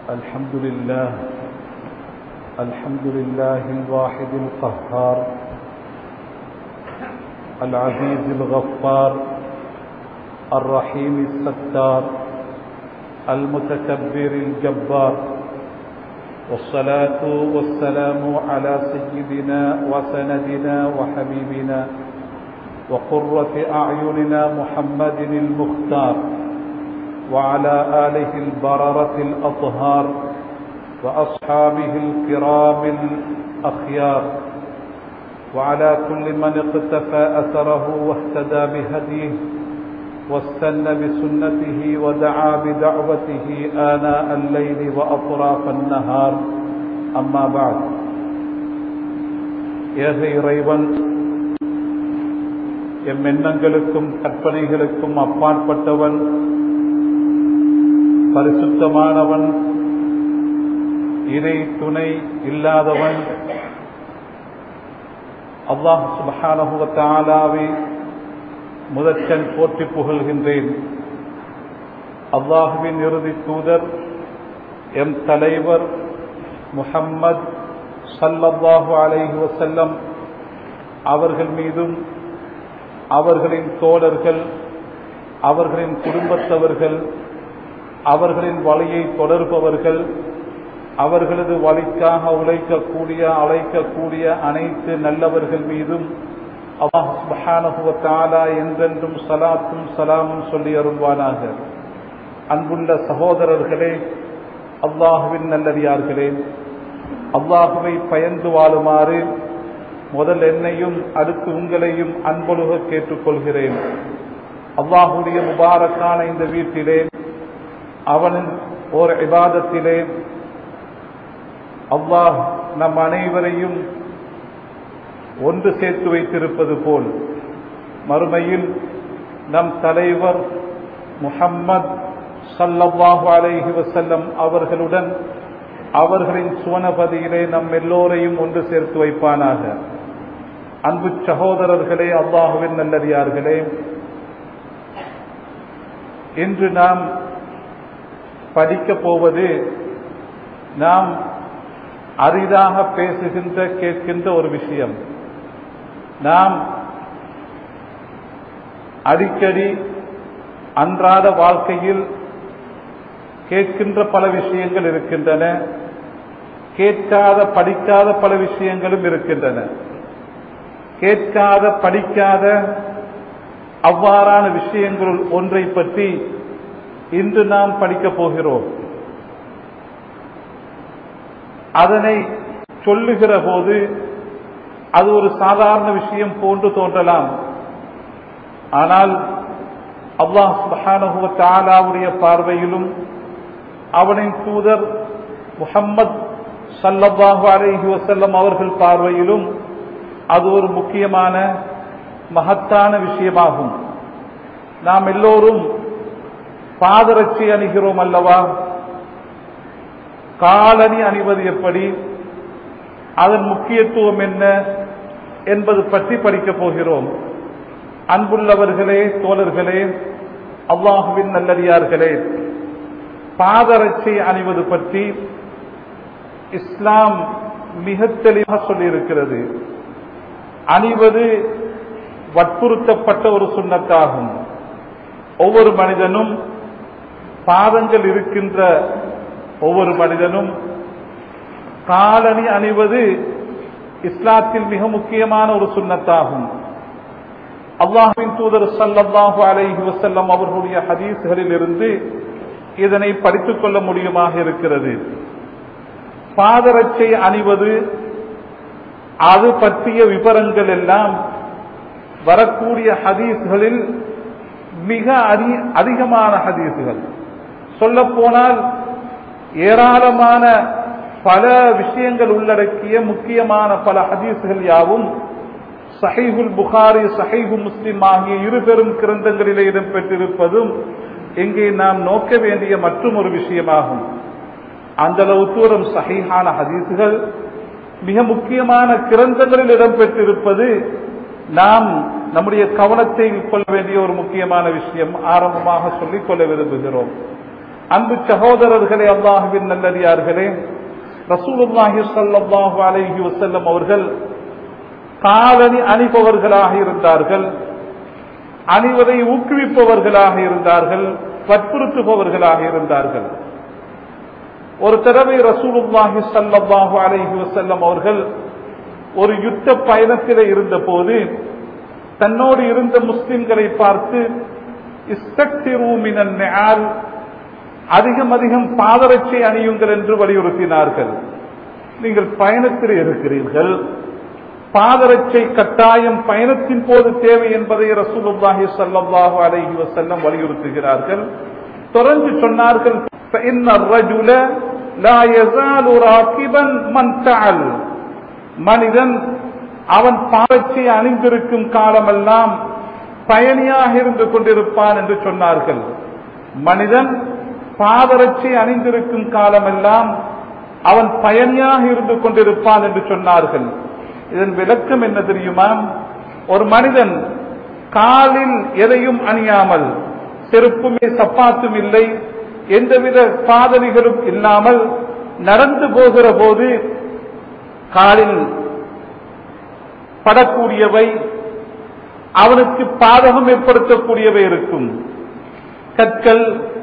الحمد لله الحمد لله الواحد القهار العزيز الغفار الرحيم الستار المتكبر الجبار والصلاة والسلام على سيدنا وسندنا وحبيبنا وقرة أعيننا محمد المختار وعلى آله البررة الأطهار وأصحابه الكرام الأخيار وعلى كل من اقتفى أثره واهتدى بهديه واستنى بسنته ودعا بدعوته آناء الليل وأطراف النهار أما بعد ஏக இறைவன் எம் எண்ணங்களுக்கும் கற்பனைகளுக்கும் அப்பாற்பட்டவன் பரிசுத்தமானவன் இணை துணை இல்லாதவன் அல்லாஹ் சுபஹானஹுவத்தாலாவை முதற்கண் போற்றி புகழ்கின்றேன் அல்லாஹுவின் இறுதி தூதர் எம் தலைவர் முஹம்மத் சல்லல்லாஹு அலைஹி வசல்லம் அவர்கள் மீதும் அவர்களின் தோழர்கள் அவர்களின் குடும்பத்தவர்கள் அவர்களின் வழியை தொடர்பவர்கள் அவர்களது வழிக்காக உழைக்கக்கூடிய அழைக்கக்கூடிய அனைத்து நல்லவர்கள் மீதும் அல்லாஹ் சுபஹானஹுவத்தாலா என்றென்றும் சலாத்தும் சலாமும் சொல்லி அருள்வானாக அன்புள்ள சகோதரர்களே அல்லாஹுவின் நல்லடியார்களே அல்லாஹுவை பயந்து வாழுமாறு முதல் என்னையும் அடுத்து உங்களையும் அன்பொழுக கேட்டுக்கொள்கிறேன் அல்லாஹுடைய முபாரக்கான இந்த வீட்டிலே அவனின் ஓர் இபாதத்திலே அல்லாஹ் நம் அனைவரையும் ஒன்று சேர்த்து வைத்திருப்பது போல் மறுமையில் நம் தலைவர் முஹம்மத் சல்லல்லாஹு அலைஹி வசல்லம் அவர்களுடன் அவர்களின் சுவனபதியிலே நம் எல்லோரையும் ஒன்று சேர்த்து வைப்பானாக அன்பு சகோதரர்களே அல்லாஹுவின் நல்லடியார்களே இன்று நாம் படிக்கப் போவது நாம் அரிதாக பேசுகின்ற கேட்கின்ற ஒரு விஷயம் நாம் அடிக்கடி அன்றாட வாழ்க்கையில் கேட்கின்ற பல விஷயங்கள் இருக்கின்றன கேட்காத படிக்காத பல விஷயங்களும் இருக்கின்றன கேட்காத படிக்காத அவ்வாறான விஷயங்களுள் ஒன்றை பற்றி இன்று நாம் படிக்கப் போகிறோம் அதனை சொல்லுகிற போது அது ஒரு சாதாரண விஷயம் போன்று தோன்றலாம் ஆனால் அல்லாஹ் சுபஹானஹுவ தாலாவுடைய பார்வையிலும் அவனின் தூதர் முகம்மது சல்லல்லாஹு அலைஹி வசல்லம் அவர்கள் பார்வையிலும் அது ஒரு முக்கியமான மகத்தான விஷயமாகும் நாம் எல்லோரும் பாதரட்சி அணிகிறோம் அல்லவா காலணி அணிவது எப்படி அதன் முக்கியத்துவம் என்ன என்பது பற்றி படிக்கப் போகிறோம் அன்புள்ளவர்களே தோழர்களே அல்லாஹுவின் நல்லடியார்களே பாதரட்சை அணிவது பற்றி இஸ்லாம் மிக தெளிவாக சொல்லியிருக்கிறது அணிவது வற்புறுத்தப்பட்ட ஒரு சுண்ணத்தாகும் ஒவ்வொரு மனிதனும் பாதங்கள் இருக்கின்ற ஒவ்வொரு மனிதனும் காலணி அணிவது இஸ்லாத்தில் மிக முக்கியமான ஒரு சுண்ணத்தாகும் அல்லாஹின் தூதர் சல்லாஹு அலைஹி வசல்லம் அவர்களுடைய ஹதீஸ்களில் இருந்து இதனை படித்துக் கொள்ள முடியுமாக இருக்கிறது பாதரட்சை அணிவது அது பற்றிய விவரங்கள் எல்லாம் வரக்கூடிய ஹதீஸ்களில் மிக அதிகமான ஹதீஸ்கள் சொல்ல போனால் ஏராளமான பல விஷயங்கள் உள்ளடக்கிய முக்கியமான பல ஹதீஸ்கள் யாவும் சஹைகுல் புகாரி சஹைகு முஸ்லிம் ஆகிய இரு பெரும் கிரந்தங்களிலே இடம்பெற்றிருப்பதும் இங்கே நாம் நோக்க வேண்டிய மற்றும் ஒரு விஷயமாகும் அந்த அளவு தூரம் சஹீஹான ஹதீசுகள் மிக முக்கியமான கிரந்தங்களில் இடம்பெற்றிருப்பது நாம் நம்முடைய கவனத்தை கொள்ள வேண்டிய ஒரு முக்கியமான விஷயம் ஆரம்பமாக சொல்லிக் கொள்ள விரும்புகிறோம் அன்பு சகோதரர்களே அல்லாஹுவின் நல்லடியார்களே ரசூலுல்லாஹி ஸல்லல்லாஹு அலைஹி வஸல்லம் அவர்கள் காலணி அணிபவர்களாக இருந்தார்கள் அணிவதை ஊக்குவிப்பவர்களாக இருந்தார்கள் வற்புறுத்துபவர்களாக இருந்தார்கள் ஒரு தடவை ரசூலுல்லாஹி ஸல்லல்லாஹு அலைஹி வஸல்லம் அவர்கள் ஒரு யுத்த பயணத்தில் இருந்த போது தன்னோடு இருந்த முஸ்லிம்களை பார்த்து இஸ்தக்திரு மினன் நிஆல் அதிகம் அதிகம் பாதரட்சை அணியுங்கள் என்று வலியுறுத்தினார்கள் நீங்கள் பயணத்தில் இருக்கிறீர்கள் பாதரட்சை கட்டாயம் பயணத்தின் போது தேவை என்பதை ரசூலுல்லாஹி ஸல்லல்லாஹு அலைஹி வஸல்லம் வலியுறுத்துகிறார்கள் தொடர்ந்து சொன்னார்கள் فإن الرجل لا يزال راكبا من تعل மனிதன் அவன் பாதரட்சை அணிந்திருக்கும் காலமெல்லாம் பயணியாக இருந்து கொண்டிருப்பான் என்று சொன்னார்கள் மனிதன் பாதரட்சை அணிந்திருக்கும் காலமெல்லாம் அவன் பயணியாக இருந்து கொண்டிருப்பான் என்று சொன்னார்கள் இதன் விளக்கம் என்ன தெரியுமா ஒரு மனிதன் காலில் எதையும் அணியாமல் செருப்புமே சப்பாத்தும் இல்லை எந்தவித பாதணிகளும் இல்லாமல் நடந்து போகிற போது காலில் படக்கூடியவை அவனுக்கு பாதகம் ஏற்படுத்தக்கூடியவை இருக்கும் கற்கள்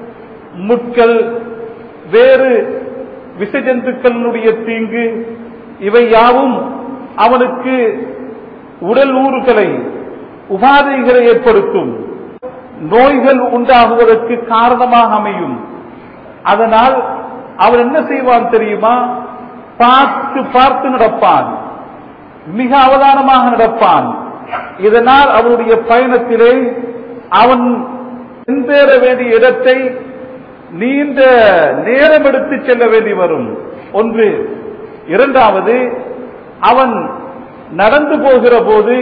முட்கள் வேறு விசஜந்துக்களுடைய தீங்கு இவை யாவும் அவனுக்கு உடல் ஊறுகளை உபாதைகளை ஏற்படுத்தும் நோய்கள் உண்டாகுவதற்கு காரணமாக அமையும் அதனால் அவன் என்ன செய்வான் தெரியுமா பார்த்து பார்த்து நடப்பான் மிக அவதானமாக நடப்பான் இதனால் அவனுடைய பயணத்திலே அவன் சென்றேற வேண்டிய இடத்தை நீண்ட நேரம் எடுத்து செல்ல வேண்டி வரும் ஒன்று இரண்டாவது அவன் நடந்து போகிற போது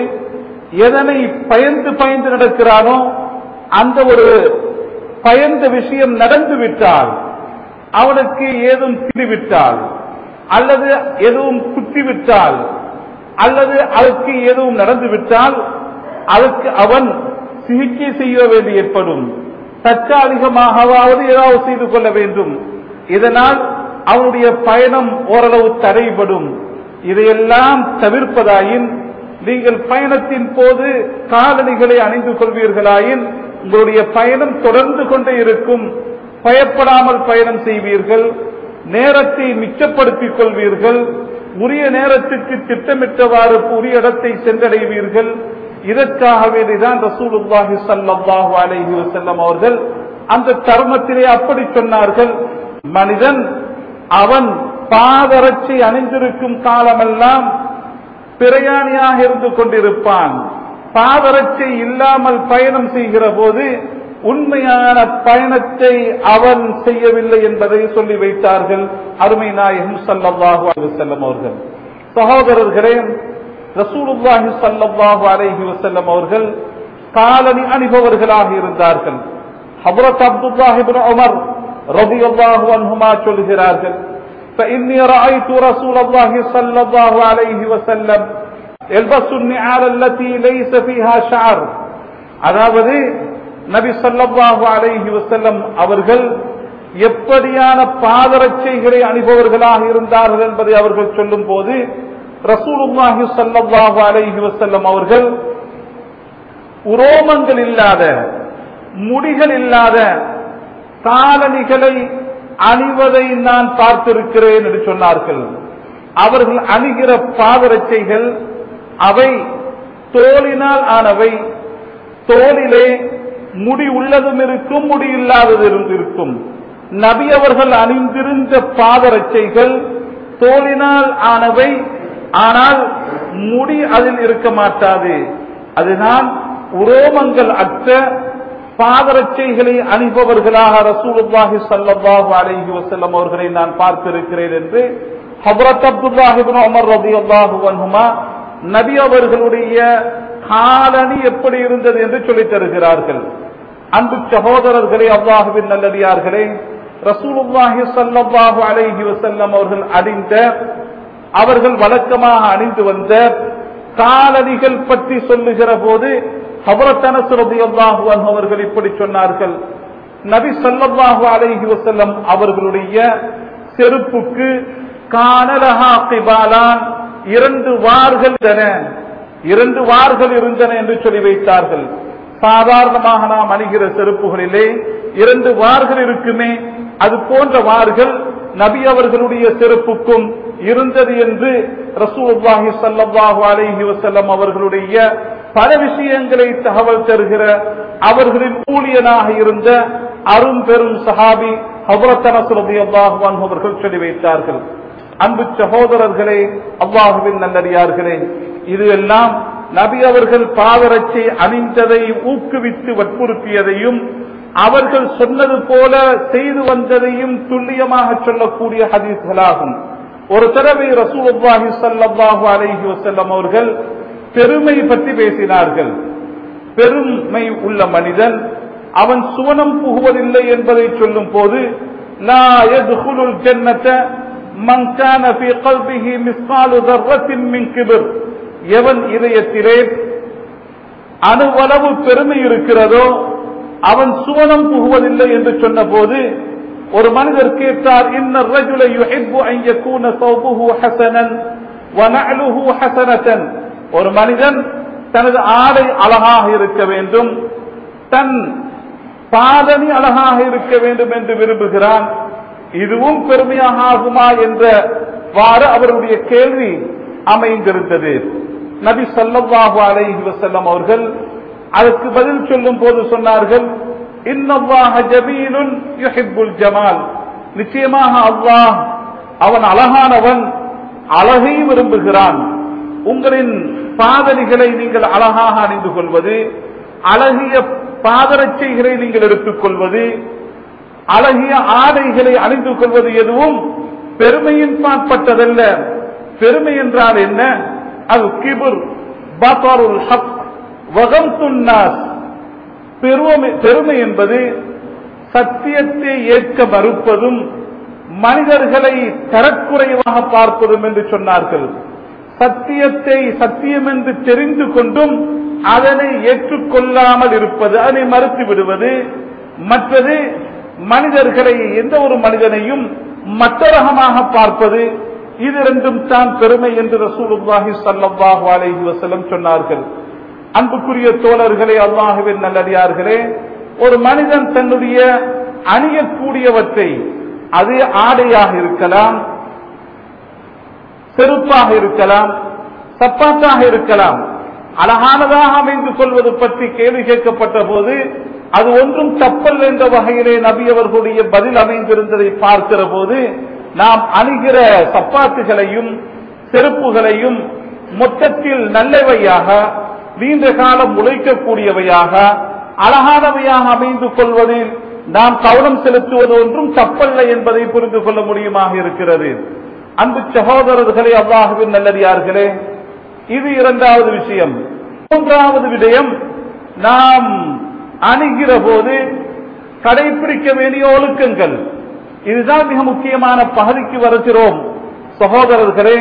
எதனை பயந்து பயந்து நடக்கிறானோ அந்த ஒரு பயந்த விஷயம் நடந்து விட்டால் அவனுக்கு ஏதும் திரிவிட்டால் அல்லது எதுவும் குத்திவிட்டால் அல்லது அதற்கு எதுவும் நடந்துவிட்டால் அதற்கு அவன் சிகிச்சை செய்ய வேண்டி ஏற்படும் தற்காலிகமாகவாவது ஏதாவது செய்து கொள்ள வேண்டும் இதனால் அவனுடைய பயணம் ஓரளவு தடைபடும் இதையெல்லாம் தவிர்ப்பதாயின் நீங்கள் பயணத்தின் போது காலணிகளை அணிந்து கொள்வீர்களாயின் உங்களுடைய பயணம் தொடர்ந்து கொண்டே இருக்கும் பயப்படாமல் பயணம் செய்வீர்கள் நேரத்தை மிச்சப்படுத்திக் கொள்வீர்கள் உரிய நேரத்துக்கு திட்டமிட்டவாறு உரிய இடத்தை சென்றடைவீர்கள் இதற்காக வேண்டிதான் ரசூலுல்லாஹி ஸல்லல்லாஹு அலைஹி வஸல்லம் அவர்கள் அந்த தருணத்திலே அப்படி சொன்னார்கள் மனிதன் அவன் பாதரட்சை அணிந்திருக்கும் காலமெல்லாம் பிரயாணியாக இருந்து கொண்டிருப்பான் பாதரட்சை இல்லாமல் பயணம் செய்கிற போது உண்மையான பயணத்தை அவன் செய்யவில்லை என்பதை சொல்லி வைத்தார்கள் அருமை நாயகம் சல்லல்லாஹு அலைஹி வஸல்லம் அவர்கள் சகோதரர்களே ரசூலுல்லாஹி ஸல்லல்லாஹு அலைஹி வஸல்லம் அவர்கள் காலனி அணிபவர்களாக இருந்தார்கள் ஹஜ்ரத் அப்துல்லாஹ் இப்னு உமர் ரலியல்லாஹு அன்ஹுமா சொல்கிறார்கள் فإني رأيت رسول الله صلى الله عليه وسلم يلبس النعال التي ليس فيها شعر அதாவது நபி ஸல்லல்லாஹு அலைஹி வஸல்லம் அவர்கள் எப்படியான பாதரட்சைகளை அணிபவர்களாக இருந்தார்கள் என்பதை அவர்கள் சொல்லும் போது ரசூலுல்லாஹி ஸல்லல்லாஹு அலைஹி வஸல்லம் அவர்கள் உரோமங்கள் இல்லாத முடிகள் இல்லாத காலணிகளை அணிவதை நான் பார்த்திருக்கிறேன் என்று சொன்னார்கள் அவர்கள் அணிகிற பாதரட்சைகள் அவை தோலினால் ஆனவை தோலிலே முடி உள்ளதும் இருக்கும் முடி இல்லாததும் இருக்கும் நபி அவர்கள் அணிந்திருந்த பாதரட்சைகள் தோலினால் ஆனவை ஆனால் முடி அதில் இருக்க மாட்டாது அதனால் உரோமங்கள் அற்ற பாதரட்சைகளை அணிபவர்களாக ரசூலுல்லாஹி ஸல்லல்லாஹு அலைஹி வஸல்லம் அவர்களை நான் பார்த்திருக்கிறேன் என்று ஹஜ்ரத் அப்துல்லாஹ் இப்னு உமர் রাদিয়াল্লাহு அன்ஹுமா நபி அவர்களுடைய காலணி எப்படி இருந்தது என்று சொல்லித் தருகிறார்கள் அன்பு சகோதரர்களே அல்லாஹுவின் நல்லடியார்களே ரசூலுல்லாஹி ஸல்லல்லாஹு அலைஹி வஸல்லம் அவர்கள் அணிந்த அவர்கள் வழக்கமாக அணிந்து வந்த காலணிகள் பற்றி சொல்லுகிற போது ஹபரத் அனஸ் ரலியல்லாஹு அன்ஹு அவர்கள் இப்படி சொன்னார்கள் நபி ஸல்லல்லாஹு அலைஹி வஸல்லம் அவர்களுடைய செருப்புக்கு கானலஹா கிபாலான் இரண்டு வார்கள் இருந்தன இரண்டு வார்கள் இருந்தன என்று சொல்லி வைத்தார்கள் சாதாரணமாக நாம் அணிகிற செருப்புகளிலே இரண்டு வார்கள் இருக்குமே அது போன்ற வார்கள் நபி அவர்களுடைய செருப்புக்கும் இருந்தது என்று ரசூலுல்லாஹி ஸல்லல்லாஹு அலைஹி வஸல்லம் அவர்களுடைய பல விஷயங்களை தகவல் தருகிற அவர்களின் ஊழியனாக இருந்த அரும் பெரும் சஹாபி ஹபரத் அனஸ் ரலியல்லாஹு அன்ஹு அவர்கள் சொல்லி வைத்தார்கள் அன்பு சகோதரர்களே அல்லாஹுவின் நல்லடியார்களே இது எல்லாம் நபி அவர்கள் பாதரட்சை அணிந்ததை ஊக்குவித்து வற்புறுத்தியதையும் அவர்கள் சொன்னது போல செய்து வந்ததையும் துல்லியமாக சொல்லக்கூடிய ஹதீஸ்களாகும் ஒரு தடவை ரசூலுல்லாஹி ஸல்லல்லாஹு அலைஹி வஸல்லம் அவர்கள் பெருமை பற்றி பேசினார்கள் பெருமை உள்ள மனிதன் அவன் சுவனம் புகுவதில்லை என்பதை சொல்லும் போது லா யத்குலுல் ஜன்னத மன் கான ஃபீ கல்பிஹி மிஸ்காலு தர்ரத்தின் மின் கிபர் எவன் இதயத்திலே அணுவளவு பெருமை இருக்கிறதோ அவன் சுவனம் புகுவதில்லை என்று சொன்னபோது ஒரு மனிதர் கேட்டார் இன்ன الرجل يحب ان يكون ثوبه حسنا ونعله حسنة ஒரு மனிதன் தனது ஆடை அழகாக இருக்க வேண்டும் தன் பாதணி அழகாக இருக்க வேண்டும் என்று விரும்புகிறான் இதுவும் பெருமையாக ஆகுமா என்றவாறு அவருடைய கேள்வி அமைந்திருந்தது நபி ஸல்லல்லாஹு அலைஹி வஸல்லம் அவர்கள் அதற்கு பதில் சொல்லும் போது சொன்னார்கள் இன்னல்லாஹ ஜபீலுன் யுஹிப்புல் ஜமால் நிச்சயமாக அல்லாஹ் அவன் அழகானவன் அழகை விரும்புகிறான் உங்களின் பாதணிகளை நீங்கள் அழகாக அணிந்து கொள்வது அழகிய பாதரட்சைகளை நீங்கள் எடுத்துக்கொள்வது அழகிய ஆடைகளை அணிந்து கொள்வது எதுவும் பெருமையின் பாற்பட்டதல்ல பெருமை என்றால் என்ன அது கிபுர் பத்ருல் ஹக் வகம் துன்னாஸ் பெருமை பெருமை என்பது சத்தியத்தை ஏற்க மறுப்பதும் மனிதர்களை தரக்குறைவாக பார்ப்பதும் என்று சொன்னார்கள் சத்தியத்தை சத்தியம் என்று தெரிந்து கொண்டும் அதனை ஏற்றுக்கொள்ளாமல் இருப்பது அதனை மறுத்து விடுவது மற்றது மனிதர்களை எந்த ஒரு மனிதனையும் மற்ற ரகமாக பார்ப்பது இது ரெண்டும் தான் பெருமை என்று ரசூலுல்லாஹி ஸல்லல்லாஹு அலைஹி வஸல்லம் சொன்னார்கள் அன்புக்குரிய தோழர்களே அல்லாஹுவின் நல்லடியார்களே ஒரு மனிதன் தன்னுடைய அணியக்கூடியவற்றை அது ஆடையாக இருக்கலாம் செருப்பாக இருக்கலாம் சப்பாத்தாக இருக்கலாம் அழகானதாக அமைந்து கொள்வது பற்றி கேள்வி கேட்கப்பட்ட போது அது ஒன்றும் தப்பல் என்ற வகையிலே நபி அவர்களுடைய பதில் அமைந்திருந்ததை பார்க்கிற போது நாம் அணுகிற சப்பாத்துகளையும் செருப்புகளையும் மொத்தத்தில் நல்லவையாக நீண்ட காலம் உழைக்கக்கூடியவையாக அழகானவையாக அமைந்து கொள்வதில் நாம் கவனம் செலுத்துவது ஒன்றும் தப்பல்ல என்பதை புரிந்து கொள்ள முடியுமாக இருக்கிறது அன்பு சகோதரர்களே அல்லாஹுவின் நல்லடியார்களே இது இரண்டாவது விஷயம் மூன்றாவது விடயம் நாம் அணுகிற போது கடைபிடிக்க வேண்டிய ஒழுக்கங்கள் இதுதான் மிக முக்கியமான பகுதிக்கு வருகிறோம் சகோதரர்களே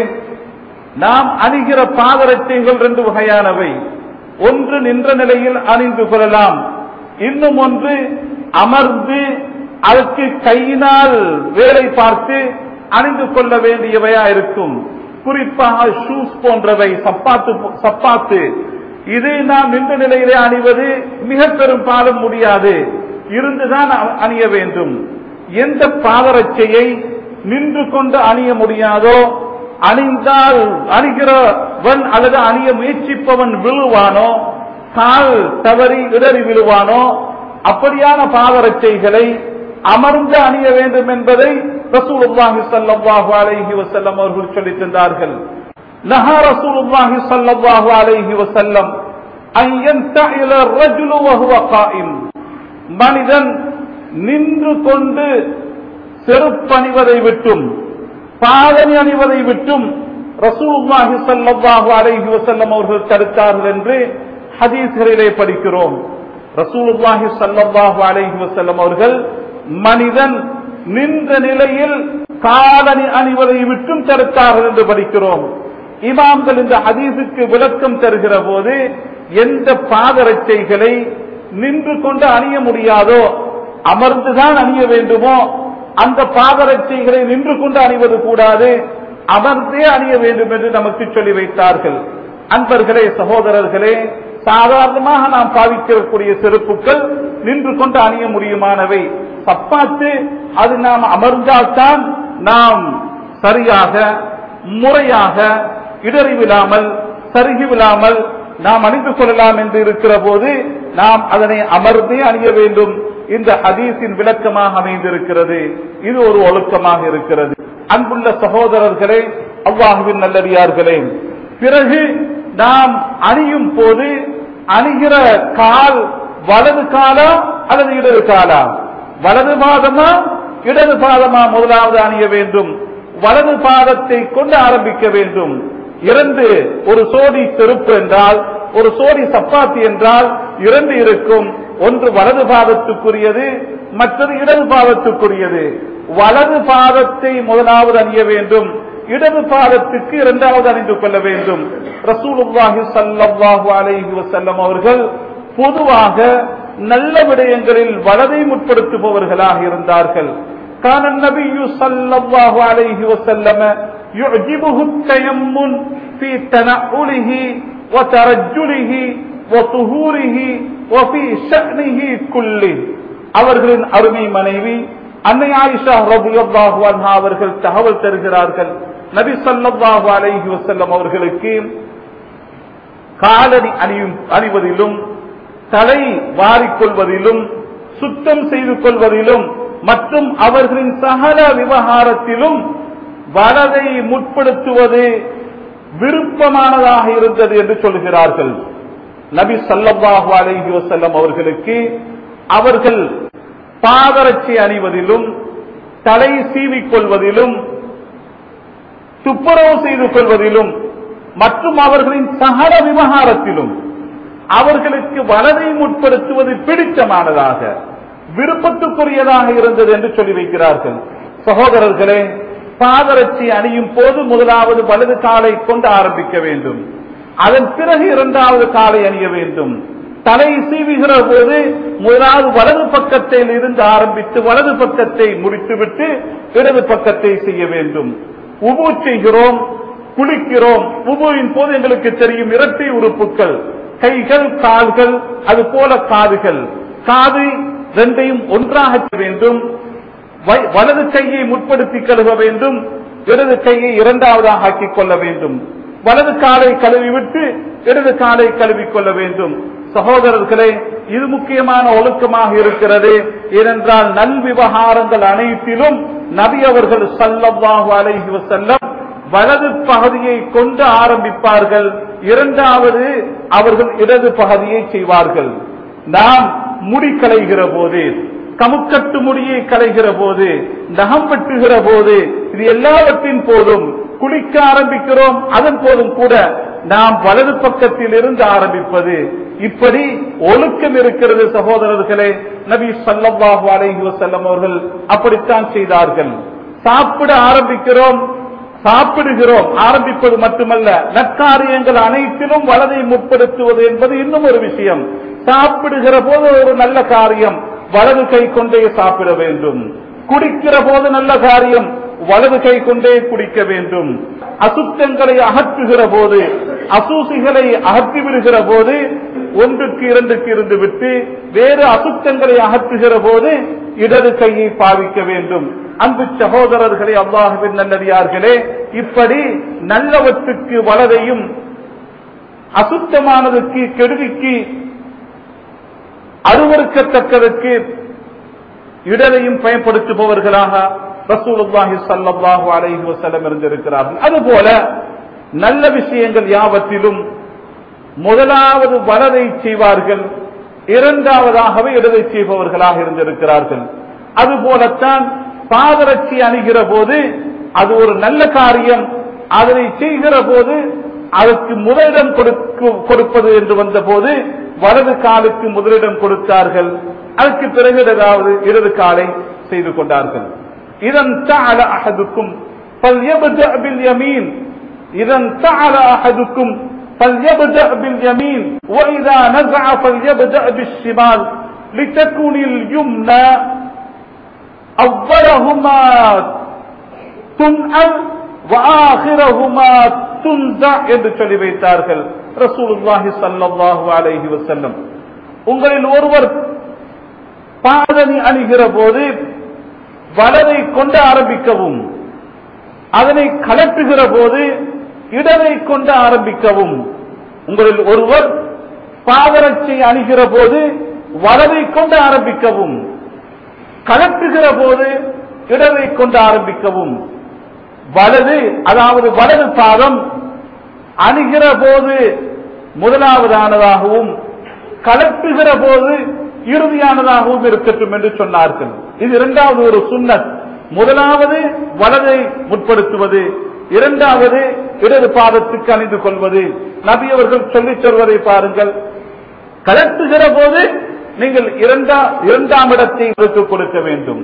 நாம் அணிகிற பாதரட்சைகள் ரெண்டு வகையானவை ஒன்று நின்ற நிலையில் அணிந்து கொள்ளலாம் இன்னும் ஒன்று அமர்ந்து அதற்கு கையினால் வேலை பார்த்து அணிந்து கொள்ள வேண்டியவையா இருக்கும் குறிப்பாக ஷூஸ் போன்றவை சப்பாத்து சப்பாத்து இது நாம் நின்ற நிலையிலே அணிவது மிக பெரும்பாலும் முடியாது இருந்துதான் அணிய வேண்டும் எந்த பாதரட்சையை நின்று கொண்டு அணிய முடியாதோ அணிந்தால் அணிகிறவன் அல்லது அணிய முயற்சிப்பவன் விழுவானோ கால் தவறி இடறி விழுவானோ அப்படியான பாதரட்சைகளை அமர்ந்து அணிய வேண்டும் என்பதை ரசூலுல்லாஹி ஸல்லல்லாஹு அலைஹி வஸல்லம் அவர்கள் சொல்லித் தந்தார்கள் நஹா ரசூலுல்லாஹி ஸல்லல்லாஹு அலைஹி வஸல்லம் அன் யன்தஇல الرجل وهو قائم மனிதன் நின்று கொண்டு செருப்பணிவதை விட்டும் பாதணி அணிவதை விட்டும் ரசூலுல்லாஹி ஸல்லல்லாஹு அலைஹி வஸல்லம் அவர்கள் தடுத்தார்கள் என்று ஹதீஸ்களிலே படிக்கிறோம் ரசூலுல்லாஹி ஸல்லல்லாஹு அலைஹி வஸல்லம் அவர்கள் மனிதன் நின்ற நிலையில் காலணி அணிவதை விட்டும் தடுத்தார்கள் என்று படிக்கிறோம் இமாம்கள் இந்த ஹதீஸுக்கு விளக்கம் தருகிற போது எந்த பாதரட்சைகளை நின்று கொண்டு அணிய முடியாதோ அமர்ந்துதான் அணிய வேண்டுமோ அந்த பாதரட்சைகளை நின்று கொண்டு அணிவது கூடாது அமர்ந்தே அணிய வேண்டும் என்று நமக்கு சொல்லி வைத்தார்கள் அன்பர்களே சகோதரர்களே சாதாரணமாக நாம் பாவிக்கக்கூடிய செருப்புகள் நின்று கொண்டு அணிய முடியுமானவை சப்பாத்து அது நாம் அமர்ந்தால்தான் நாம் சரியாக முறையாக இடறி விழாமல் சருகி விழாமல் நாம் அணிந்து கொள்ளலாம் என்று இருக்கிற போது நாம் அதனை அமர்ந்தே அணிய வேண்டும் இந்த ஹதீஸின் விளக்கமாக அமைந்திருக்கிறது இது ஒரு ஒழுக்கமாக இருக்கிறது அன்புள்ள சகோதரர்களே அவ்வாஹுவின் நல்லடியார்களே பிறகு நாம் அணியும் போது அணிகிற கால் வலது காலா அல்லது இடது காலா வலது பாதமா இடது பாதமா முதலாவது அணிய வேண்டும் வலது பாதத்தை கொண்டு ஆரம்பிக்க வேண்டும் இரண்டு ஒரு சோடி செருப்பு என்றால் ஒரு சோடி சப்பாத்தி என்றால் இரண்டு இருக்கும் ஒன்று வலது பாதத்துக்குரியது மற்றது இடது பாதத்துக்குரியது வலது பாதத்தை முதலாவது அணிய வேண்டும் இடது பாதத்துக்கு இரண்டாவது அணிந்து கொள்ள வேண்டும் ரசூலுல்லாஹி ஸல்லல்லாஹு அலைஹி வஸல்லம் அவர்கள் பொதுவாக நல்ல விடயங்களில் வலதை முற்படுத்துபவர்களாக இருந்தார்கள் كان النبي صلى الله عليه وسلم يعجبه التيمم في تنعله وترجله وطهوره وفي شأنه كله அவர்களின் அருமை மனைவி அன்னை ஆயிஷா ரபியல்லாஹு அன்ஹா அவர்கள் தகவல் தருகிறார்கள் நபி ஸல்லல்லாஹு அலைஹி வஸல்லம் அவர்களுக்கு காலணி அணியும் அணிவதிலும் தலை வாரிக்கொள்வதிலும் சுத்தம் செய்து கொள்வதிலும் மற்றும் அவர்களின் சகல விவகாரத்திலும் வலதை முற்படுத்துவது விருப்பமானதாக இருந்தது என்று சொல்கிறார்கள் நபி சல்லல்லாஹு அலைஹி வஸல்லம் அவர்களுக்கு அவர்கள் பாதரட்சி அணிவதிலும் தலை சீவிக் கொள்வதிலும் துப்புரவு செய்து கொள்வதிலும் மற்றும் அவர்களின் சகல விவகாரத்திலும் அவர்களுக்கு வலதை முற்படுத்துவது பிடித்தமானதாக விருப்பத்துக்குரியதாக இருந்தது என்று சொல்லி வைக்கிறார்கள் சகோதரர்களே பாதரட்சி அணியும் போது முதலாவது வலது காலை கொண்டு ஆரம்பிக்க வேண்டும் அதன் பிறகு இரண்டாவது காலை அணிய வேண்டும் தலை சீவுகிற போது முதலாவது வலது பக்கத்தில் இருந்து ஆரம்பித்து வலது பக்கத்தை முடித்துவிட்டு இடது பக்கத்தை செய்ய வேண்டும் உபு செய்கிறோம் குளிக்கிறோம் உபுவின் போது எங்களுக்கு தெரியும் இரட்டை உறுப்புகள் கைகள் கால்கள் அது போல காதுகள் காது ரெண்டையும் ஒன்றாக செய்ய வேண்டும் வை- வலது கையை முற்படுத்தி கழுவ வேண்டும் இடது கையை இரண்டாவதாக ஆக்கிக் கொள்ள வேண்டும் வலது காலை கழுவிவிட்டு இடது காலை கழுவிக் கொள்ள வேண்டும் சகோதரர்களே இது முக்கியமான ஒழுக்கமாக இருக்கிறது ஏனென்றால் நல் விவகாரங்கள் அனைத்திலும் நபி அவர்கள் சல்லல்லாஹு அலைஹி வஸல்லம் வலது பகுதியை கொண்டு ஆரம்பிப்பார்கள் இரண்டாவது அவர்கள் இடது பகுதியை செய்வார்கள் நாம் முடி களைகிற போது கமுக்கட்டு முடியை களைகிற போது நகம் வெட்டுகிற போது இது எல்லாவற்றின் போதும் குளிக்க ஆரம்பிக்கிறோம் அதன் போதும் கூட நாம் வலது பக்கத்தில் இருந்து ஆரம்பிப்பது இப்படி ஒழுக்கம் இருக்கிறது சகோதரர்களே நபி ஸல்லல்லாஹு அலைஹி வஸல்லம் அவர்கள் அப்படித்தான் செய்தார்கள் சாப்பிட ஆரம்பிக்கிறோம் சாப்பிடுகிறோம் ஆரம்பிப்பது மட்டுமல்ல நற்காரியங்கள் அனைத்திலும் வலதை முற்படுத்துவது என்பது இன்னும் ஒரு விஷயம் சாப்பிடுகிற போது ஒரு நல்ல காரியம் வலது கை கொண்டே சாப்பிட வேண்டும் குடிக்கிற போது நல்ல காரியம் வலது கை கொண்டே குடிக்க வேண்டும் அசுத்தங்களை அகற்றுகிற போது அசூசிகளை அகற்றி விடுகிற போது ஒன்றுக்கு இரண்டுக்கு இருந்து விட்டு வேறு அசுத்தங்களை அகற்றுகிற போது இடது கையை பாவிக்க வேண்டும் அன்பு சகோதரர்களே அல்லாஹுவின் நல்லடியார்களே இப்படி நல்லவற்றுக்கு வலதையும் அசுத்தமானதுக்கு கெடுதிக்கு அருவறுக்கத்தக்கதற்கு இடரையும் பயன்படுத்துபவர்களாக ரசூலுல்லாஹி ஸல்லல்லாஹு அலைஹி வஸல்லம் இருந்திருக்கிறார்கள் அதுபோல நல்ல விஷயங்கள் யாவற்றிலும் முதலாவது வலதை செய்வார்கள் இரண்டாவதாகவே இடதை செய்பவர்களாக இருந்திருக்கிறார்கள் அதுபோலத்தான் பாதரட்சி அணிகிற போது அது ஒரு நல்ல காரியம் அதனை செய்கிற போது அதற்கு முதலிடம் கொடுக்கு- கொடுப்பது என்று வந்தபோது வலது காலுக்கு முதலிடம் கொடுத்தார்கள் அதற்கு பிறகு ஏதாவது இடது காலை செய்து கொண்டார்கள் இதன் تعال أحدكم فليبدأ باليمين إذا انتعل أحدكم فليبدأ باليمين وإذا نزع فليبدأ بالشمال லித்தகுனில் யும்ன அவ்வளஹுமா துன்அல் வஆகிரஹுமா துன்ஸா என்று சொல்லி வைத்தார்கள் ரசூலுல்லாஹி ஸல்லல்லாஹு அலைஹி வஸல்லம் உங்களில் ஒருவர் பாதணி அணிகிற போது வலதை கொண்டு ஆரம்பிக்கவும் அதனை கலட்டுகிற போது இடரை கொண்டு ஆரம்பிக்கவும் உங்களில் ஒருவர் பாதரட்சை அணிகிற போது வலதை கொண்டு ஆரம்பிக்கவும் கலட்டுகிற போது இடரை கொண்டு ஆரம்பிக்கவும் வலது அதாவது வலது பாதம் அணுகிற போது முதலாவதானதாகவும் கலட்டுகிற போது இறுதியானதாகவும் இருக்கட்டும் என்று சொன்னார்கள் இது இரண்டாவது ஒரு சுன்னத் முதலாவது வலதை முற்படுத்துவது இரண்டாவது இடது பாதத்துக்கு அணிந்து கொள்வது நபி அவர்கள் சொல்லிச் சொல்வதை பாருங்கள் கலட்டுகிற போது நீங்கள் இரண்டா இரண்டாம் இடத்தை உங்களுக்கு கொடுக்க வேண்டும்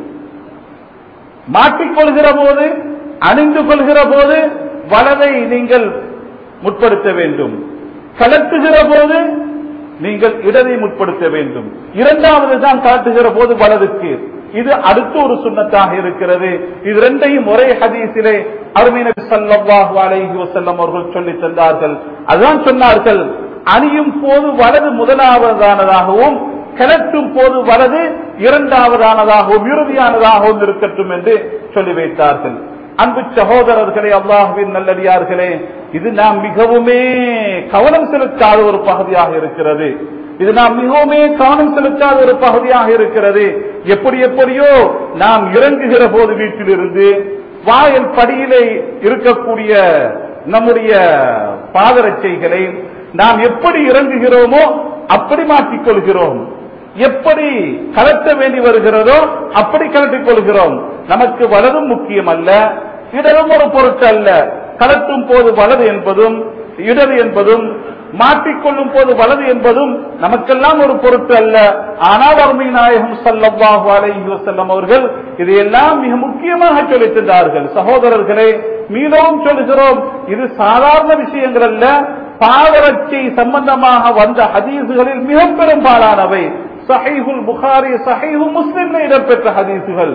மாட்டிக்கொள்கிற போது அணிந்து கொள்கிற போது வலதை நீங்கள் முற்படுத்த வேண்டும் கலட்டுகிற போது நீங்கள் இடதை முற்படுத்த வேண்டும் இரண்டாவது தான் கலட்டுகிற போது வலதுக்கு இது அடுத்த ஒரு சுண்ணத்தாக இருக்கிறது இது ரெண்டையும் ஒரே ஹதீஸிலே அருமையினர் சல்லல்லாஹு அலைஹி வஸல்லம் அவர்கள் சொல்லி தந்தார்கள் அதான் சொன்னார்கள் அணியும் போது வலது முதலாவதானதாகவும் கிளட்டும் போது வலது இரண்டாவதானதாகவும் இறுதியானதாகவும் இருக்கட்டும் என்று சொல்லி வைத்தார்கள் அன்பு சகோதரர்களே அல்லாஹுவின் நல்லடியார்களே இது நாம் மிகவுமே கவனம் செலுத்தாத ஒரு பகுதியாக இருக்கிறது இது நாம் மிகவுமே கவனம் செலுத்தாத ஒரு பகுதியாக இருக்கிறது எப்படி எப்படியோ நாம் இறங்குகிற போது வீட்டிலிருந்து வாயல் படியிலே இருக்கக்கூடிய நம்முடைய பாதரட்சைகளை நாம் எப்படி இறங்குகிறோமோ அப்படி மாற்றிக் கொள்கிறோம் எப்படி கலட்ட வேண்டி வருகிறதோ அப்படி கலட்டிக் கொள்கிறோம் நமக்கு வலதும் முக்கியம் அல்ல இடதும் ஒரு பொருட்டு அல்ல கலட்டும் போது வலது என்பதும் இடது என்பதும் மாற்றிக்கொள்ளும் போது வலது என்பதும் நமக்கெல்லாம் ஒரு பொருட்டு அல்ல ஆனால் அருமை நாயகம் சல்லல்லாஹு அலைஹி வஸல்லம் அவர்கள் இதையெல்லாம் மிக முக்கியமாக சொல்லித் தந்தார்கள் சகோதரர்களே மீதவும் சொல்லுகிறோம் இது சாதாரண விஷயங்கள் அல்ல பாதரட்சை சம்பந்தமாக வந்த ஹதீசுகளில் மிக பெரும்பாலானவை சஹீஹுல் புகாரி சஹீஹு முஸ்லிம்ல இடம்பெற்ற ஹதீசுகள்